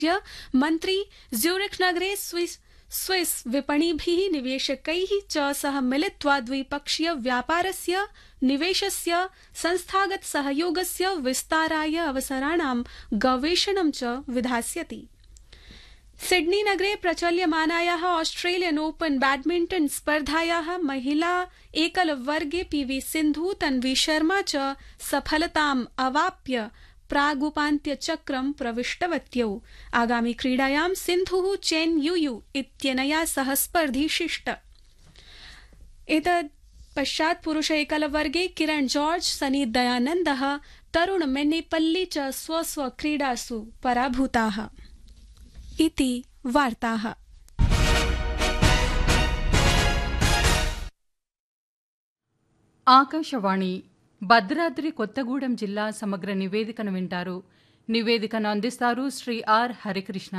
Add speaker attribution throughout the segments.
Speaker 1: य मन्त्री ज्यूरिख नगरे स्विस स्विस विपणिभिः निवेशकैः च सह मिलित्वा द्विपक्षीय व्यापारस्य निवेशस्य संस्थागत सहयोगस्य विस्ताराय अवसराणां गवेषणं च विधास्यति सिडनी नगरे प्रचल्यमानायाः ऑस्ट्रेलियन ओपन बैडमिण्टन स्पर्धायाः महिला एकल वर्गे पीवी सिन्धु तन्वी शर्मा च सफलताम् अवाप्य प्रागुपान्त्यचक्रं प्रविष्टवत्यौ आगामि क्रीडायां सिन्धुः चेन युयु इत्यनया सह स्पर्धिशिष्ट एतत् पश्चात् पुरुष एकल वर्गे किरण जॉर्ज सनी दयानन्दः तरुण मेन्नेपल्ली च स्व स्व क्रीडासु पराभूताः इति वार्ताः
Speaker 2: ఆకాశవాణి భద్రాద్రి కొత్తగూడెం జిల్లా సమగ్ర నివేదికను వింటారు నివేదికను అందిస్తారు శ్రీ ఆర్ హరికృష్ణ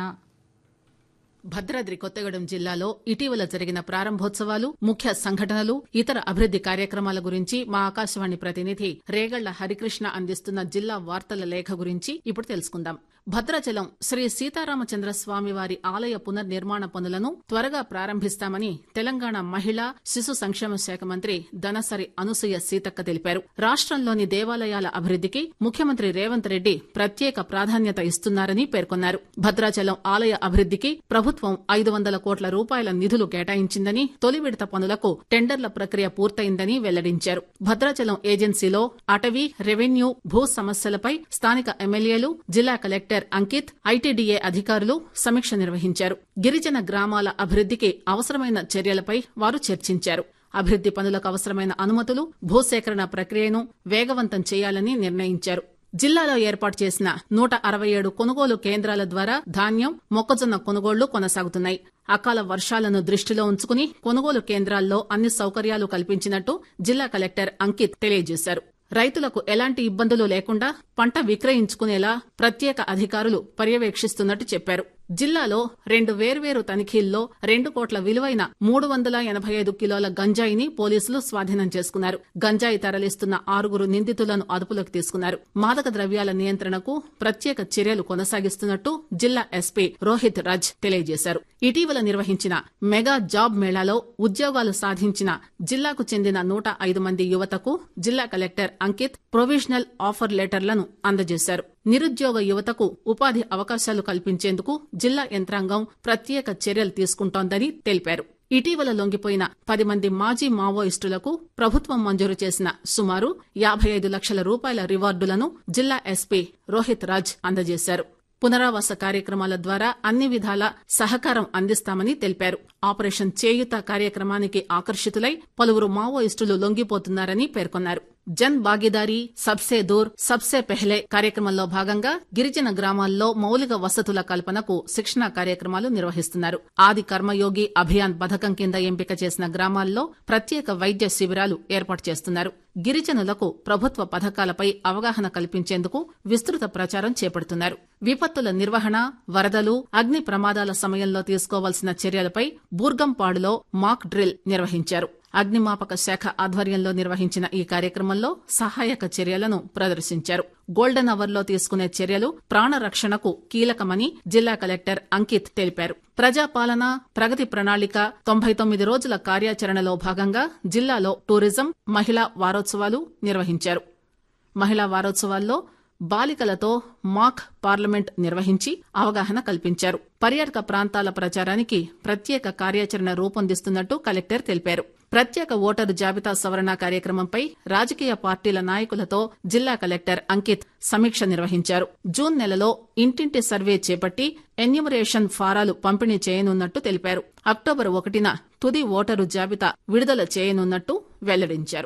Speaker 3: భద్రాద్రి కొత్తగూడెం జిల్లాలో ఇటీవల జరిగిన ప్రారంభోత్సవాలు ముఖ్య సంఘటనలు ఇతర అభివృద్ది కార్యక్రమాల గురించి మా ఆకాశవాణి ప్రతినిధి రేగళ్ల హరికృష్ణ అందిస్తున్న జిల్లా వార్తల లేఖ గురించి ఇప్పుడు తెలుసుకుందాం భద్రాచలం శ్రీ సీతారామచంద్ర స్వామి వారి ఆలయ పునర్నిర్మాణ పనులను త్వరగా ప్రారంభిస్తామని తెలంగాణ మహిళా శిశు సంక్షేమ శాఖ మంత్రి దనసరి అనసూయ సీతక్క తెలిపారు రాష్టంలోని దేవాలయాల అభివృద్దికి ముఖ్యమంత్రి రేవంత్ రెడ్డి ప్రత్యేక ప్రాధాన్యత ఇస్తున్నారని పేర్కొన్నారు భద్రాచలం ఆలయ అభివృద్దికి ప్రభుత్వం ఐదు వందల కోట్ల రూపాయల నిధులు కేటాయించిందని తొలి విడత పనులకు టెండర్ల ప్రక్రియ పూర్తయిందని వెల్లడించారు భద్రాచలం ఏజెన్సీలో అటవీ రెవెన్యూ భూ సమస్యలపై స్థానిక ఎమ్మెల్యేలు జిల్లా కలెక్టర్ అంకిత్ ఐటీడీఏ అధికారులు సమీక్ష నిర్వహించారు గిరిజన గ్రామాల అభివృద్దికి అవసరమైన చర్యలపై వారు చర్చించారు అభివృద్ది పనులకు అవసరమైన అనుమతులు భూసేకరణ ప్రక్రియను వేగవంతం చేయాలని నిర్ణయించారు జిల్లాలో ఏర్పాటు చేసిన నూట అరవై ఏడు కొనుగోలు కేంద్రాల ద్వారా ధాన్యం మొక్కజొన్న కొనుగోళ్లు కొనసాగుతున్నాయి అకాల వర్షాలను దృష్టిలో ఉంచుకుని కొనుగోలు కేంద్రాల్లో అన్ని సౌకర్యాలు కల్పించినట్టు జిల్లా కలెక్టర్ అంకిత్ తెలియజేశారు రైతులకు ఎలాంటి ఇబ్బందులు లేకుండా పంట విక్రయించుకునేలా ప్రత్యేక అధికారులు పర్యవేక్షిస్తున్నట్టు చెప్పారు జిల్లాలో రెండు వేర్వేరు తనిఖీల్లో రెండు కోట్ల విలువైన మూడు వందల ఎనభై ఐదు కిలోల గంజాయిని పోలీసులు స్వాధీనం చేసుకున్నారు గంజాయి తరలిస్తున్న ఆరుగురు నిందితులను అదుపులోకి తీసుకున్నారు మాదక ద్రవ్యాల నియంత్రణకు ప్రత్యేక చర్యలు కొనసాగిస్తున్నట్టు జిల్లా ఎస్పీ రోహిత్ రాజ్ తెలియజేశారు ఇటీవల నిర్వహించిన మెగా జాబ్ మేళాలో ఉద్యోగాలు సాధించిన జిల్లాకు చెందిన నూట ఐదు మంది యువతకు జిల్లా కలెక్టర్ అంకిత్ ప్రొవిజనల్ ఆఫర్ లెటర్లను అందజేశారు నిరుద్యోగ యువతకు ఉపాధి అవకాశాలు కల్పించేందుకు జిల్లా యంత్రాంగం ప్రత్యేక చర్యలు తీసుకుంటోందని తెలిపారు ఇటీవల లొంగిపోయిన పది మంది మాజీ మావోయిస్టులకు ప్రభుత్వం మంజూరు చేసిన సుమారు యాభై ఐదు లక్షల రూపాయల రివార్డులను జిల్లా ఎస్పీ రోహిత్ రాజ్ అందజేశారు పునరావాస కార్యక్రమాల ద్వారా అన్ని విధాల సహకారం అందిస్తామని తెలిపారు ఆపరేషన్ చేయుత కార్యక్రమానికి ఆకర్షితులై పలువురు మావోయిస్టులు లొంగిపోతున్నారని పేర్కొన్నారు జన్ భాగీదారీ సబ్సే దూర్ సబ్సే పెహ్లే కార్యక్రమంలో భాగంగా గిరిజన గ్రామాల్లో మౌలిక వసతుల కల్పనకు శిక్షణా కార్యక్రమాలు నిర్వహిస్తున్నారు ఆది కర్మయోగి అభియాన్ పథకం కింద ఎంపిక చేసిన గ్రామాల్లో ప్రత్యేక వైద్య శిబిరాలు ఏర్పాటు చేస్తున్నారు గిరిజనులకు ప్రభుత్వ పథకాలపై అవగాహన కల్పించేందుకు విస్తృత ప్రచారం చేపడుతున్నారు విపత్తుల నిర్వహణ వరదలు అగ్ని ప్రమాదాల సమయంలో తీసుకోవాల్సిన చర్యలపై బూర్గంపాడులో మాక్ డ్రిల్ నిర్వహించారు అగ్నిమాపక శాఖ ఆధ్వర్యంలో నిర్వహించిన ఈ కార్యక్రమంలో సహాయక చర్యలను ప్రదర్శించారు గోల్డెన్ అవర్ లో తీసుకునే చర్యలు ప్రాణరక్షణకు కీలకమని జిల్లా కలెక్టర్ అంకిత్ తెలిపారు ప్రజాపాలన ప్రగతి ప్రణాళిక తొంభై తొమ్మిది రోజుల కార్యాచరణలో భాగంగా జిల్లాలో టూరిజం మహిళా వారోత్సవాలు నిర్వహించారు మహిళా వారోత్సవాల్లో బాలికలతో మాక్ పార్లమెంట్ నిర్వహించి అవగాహన కల్పించారు పర్యాటక ప్రాంతాల ప్రచారానికి ప్రత్యేక కార్యాచరణ రూపొందిస్తున్నట్టు కలెక్టర్ తెలిపారు ప్రత్యేక ఓటరు జాబితా సవరణ కార్యక్రమంపై రాజకీయ పార్టీల నాయకులతో జిల్లా కలెక్టర్ అంకిత్ సమీక్ష నిర్వహించారు జూన్ నెలలో ఇంటింటి సర్వే చేపట్టి ఎన్యూమరేషన్ ఫారాలు పంపిణీ చేయనున్నట్టు తెలిపారు అక్టోబర్ ఒకటిన తుది ఓటరు జాబితా విడుదల చేయనున్నట్టు వెల్లడించారు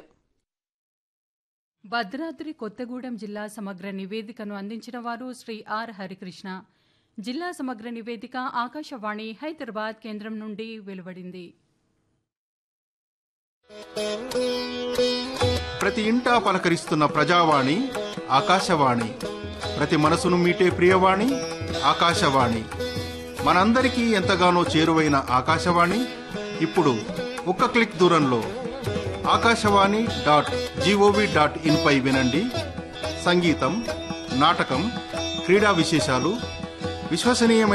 Speaker 2: భద్రాద్రి కొత్తగూడెం జిల్లా సమగ్ర నివేదికను అందించిన వారు శ్రీ ఆర్ హరికృష్ణ జిల్లా సమగ్ర నివేదిక ఆకాశవాణి హైదరాబాద్ కేంద్రం నుండి వెలువడింది
Speaker 4: ప్రతి ఇంటా పలకరిస్తున్న ప్రజావాణి ఆకాశవాణి ప్రతి మనసును మీటే ప్రియవాణి ఆకాశవాణి మనందరికీ ఎంతగానో చేరువైన ఆకాశవాణి ఇప్పుడు ఒక్క క్లిక్ దూరంలో Akashvani dot G O V dot in పై వినండి సంగీతం నాటకం క్రీడా విశేషాలు విశ్వసనీయమైన